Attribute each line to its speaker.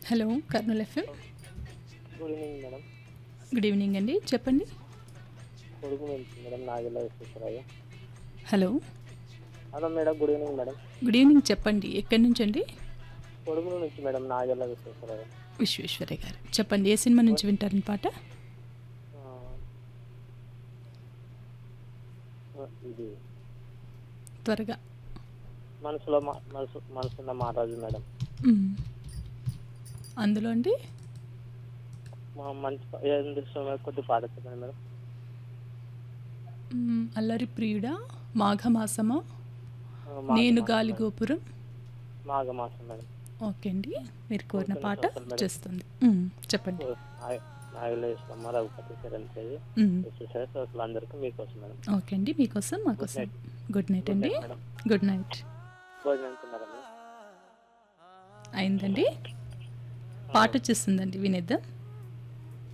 Speaker 1: Hello Kurnool FM
Speaker 2: good evening madam
Speaker 1: good evening అండి చెప్పండి
Speaker 2: కొడుకు నుంచి madam Nagella Visweswaraiah
Speaker 1: hello
Speaker 2: hello madam good evening madam
Speaker 1: good evening చెప్పండి ఎక్కడి నుంచి అండి
Speaker 2: కొడుకు నుంచి మేడం నాగెల్ల విశ్వేశ్వరయ్య
Speaker 1: విశ్వేశ్వరయ్య గారు చెప్పండి ఏ సినిమా నుంచి వింటారని పాట
Speaker 2: ఆ, ఆ, ఇది
Speaker 1: త్వరగా
Speaker 2: మనసులో మా మనసు మనసున్న మహారాజు మేడం
Speaker 1: మ్మ్. అందులో అండి
Speaker 2: మా మంచి పా- ఏం చేస్తాం కొద్ది పాట చెప్పండి మేడం
Speaker 1: మ్మ్, అల్లరి ప్రియుడా మాఘమాసమా
Speaker 2: ఆ, మాఘ
Speaker 1: నేను
Speaker 2: మాసం
Speaker 1: గాలి
Speaker 2: మేడం.
Speaker 1: గోపురం
Speaker 2: మాఘ మాసం మేడం
Speaker 1: ఓకే అండి మీరు కోరిన
Speaker 2: ఓకే,
Speaker 1: పాట
Speaker 2: ఓకే మేడం.
Speaker 1: చేస్తుంది మ్మ్, చెప్పండి
Speaker 2: ఓ, నాగ- నాగెల్ల విశ్వమ్మ రఘుపతి శరణ్ తేజీ
Speaker 1: మ్మ్.
Speaker 2: విశ్వేశ్వర శ్రోతలందరికీ మీకోసం మేడం
Speaker 1: ఓకే అండి మీకోసం మాకోసం గుడ్ నైట్
Speaker 2: గుడ్
Speaker 1: అండి
Speaker 2: నైట్ మేడం
Speaker 1: గుడ్ నైట్
Speaker 2: భోజనం తిన్నారా మేడం
Speaker 1: అయిందండి పాట వచ్చేస్తుందండి వినేద్దాం